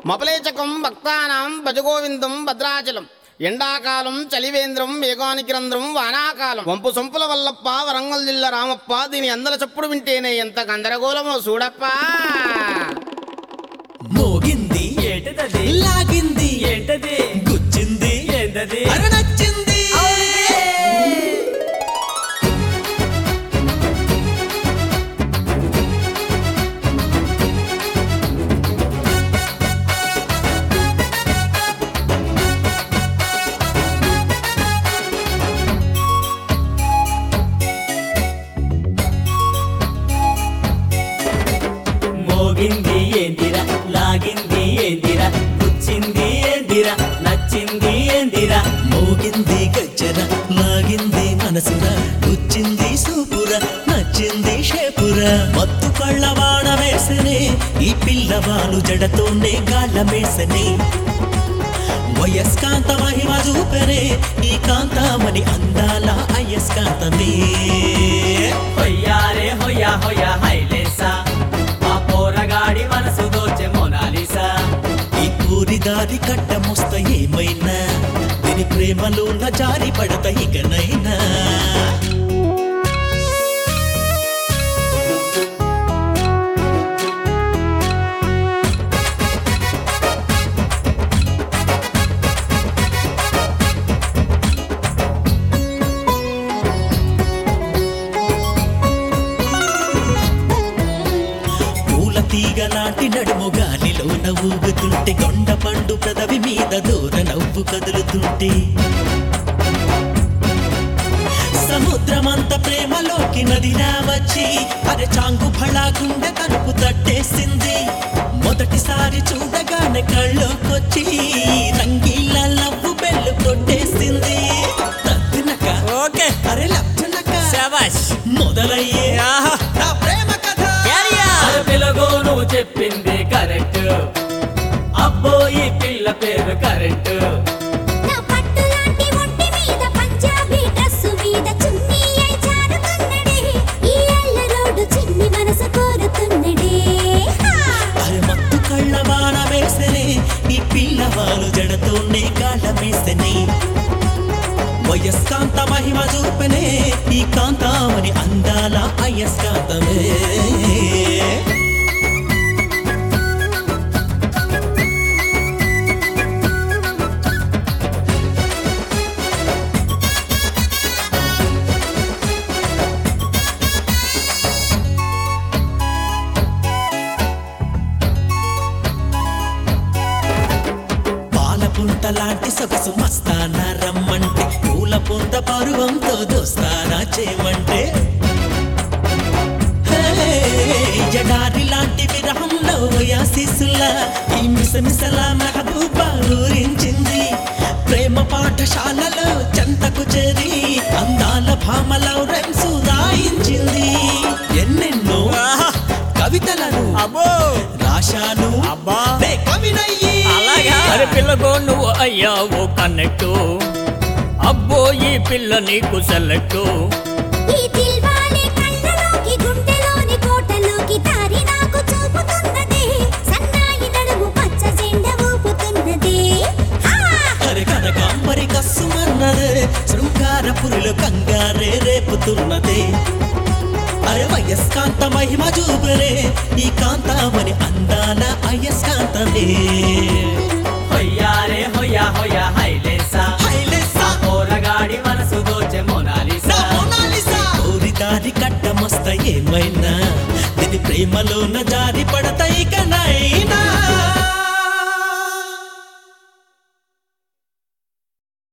మపలేచకం భక్తానాం భజగోవిందం భద్రాచలం ఎండాకాలం చలివేంద్రం వేగానికి రంధ్రం వానాకాలం వంపు సొంపుల వల్లప్ప వరంగల్ జిల్లా రామప్ప దీని అందల చప్పుడు వింటేనే ఎంత గందరగోళమో చూడప్పా మోగింది ఏంటది లాగింది ఏంటది గుచ్చింది ఏంటది అరణచ్చింది మోగింది ఏందిరా లాగింది ఏందిరా పుచ్చింది ఏందిరా నచ్చింది ఏందిరా మోగింది గజ్జర లాగింది మనసుర గుచ్చింది సూపుర నచ్చింది షేపుర మత్తు కళ్ళవాడ వేసనే ఈ పిల్లవాడు జడతోనే గాళ్ళ మేసనే వయస్కాంత మహిమ చూపెనే ఈ కాంతామణి అందాల అయస్కాంతమే హొయ్యారే హొయ్యా హొయ్యా హైలేసా ఆ పోరగాడి మనసు దోచె మోనాలిసా ఈ పూరి దారి కట్ట మొస్త ఏమైనా దీని ప్రేమలో జారి పడత ఇకనైనా పూల తీగ లాంటి నడుము గాలిలోన ఊగుతుంటే కొండ పండు పెదవి మీద దూర నవ్వు కదులుతుంటే సముద్రమంత ప్రేమలోకి నదిలా వచ్చి అరే చాంగు ఫళా గుండె తలుపు తట్టేసింది మొదటిసారి చూడగానే కళ్ళోకొచ్చి రంగీల లవ్వు బెల్లు కొట్టేసింది తద్దునక ఓకే అరే లబ్జనక శబాష్ మొదలయ్యే ఆహా నా ప్రేమ కథ అరే పిల్లగో నువ్వు చెప్పింది కరెక్ట్ అబ్బో ఈ పిల్ల పేరు కరెక్ట్ నా పట్టులాంటి ఒంటి మీద పంజాబీ డ్రెస్సు మీద చున్నీ అయి జారుతున్నడే ఈ అల్ల రోడ్డు చిన్ని మనసు కోరుతున్నడే హా! అరే మత్తు కళ్ళ వాన వేసనే ఈ పిల్లవాళ్ళు జడతోనే కాళ్ళ వేసనే వయస్కాంత మహిమ చూపనే ఈ కాంతామని అందాల అయస్కాంతమే పాల పుంత లాంటి సొగసు మస్తానా రమ్మంటే పూల పుంత పరువంతో దోస్తానా చేయమంటే హే, జడారి లాంటి విరహంలో యాసిసులా ఈ మిసమిసల మెహబూబా ఊరించింది ప్రేమ పాఠశాలలో చెంతకు చేరి అందాల భామలో రెమ్సు రాయించింది ఎన్నెన్నో కవితలను అబ్బో రాశాను అబ్బా. నే కవినయ్యి అలాగా అరే పిల్లగో నువ్వు అయ్యావు కన్నెక్టు అబ్బో ఈ పిల్ల నీకు సెలెక్టు ఈ దిల్వాలే కళ్ళలోకి గుండెలోని కోటలోకి దారి నాకు చూపుతున్నదే సన్నాయి నడుము పచ్చ జెండ ఊపుతున్నదే హా! హరి కనకాంబరి కస్సుమన్నదే శృంగార పురిలో కంగారే రేపుతున్నదే అరే వయస్కాంత మహిమ చూపరే ఈ కాంతామని అందాల అయస్కాంతమే హొయ్యారే హొయ్యా హొయ్యా హైలేసా హైలెస్సా, పోరగాడి మనసు దోచె నా మోనాలిసా మోనాలిసా. ఊరి దారి కట్టమొస్త ఏమైనా దీని ప్రేమలోన జారి పడతాయి కనా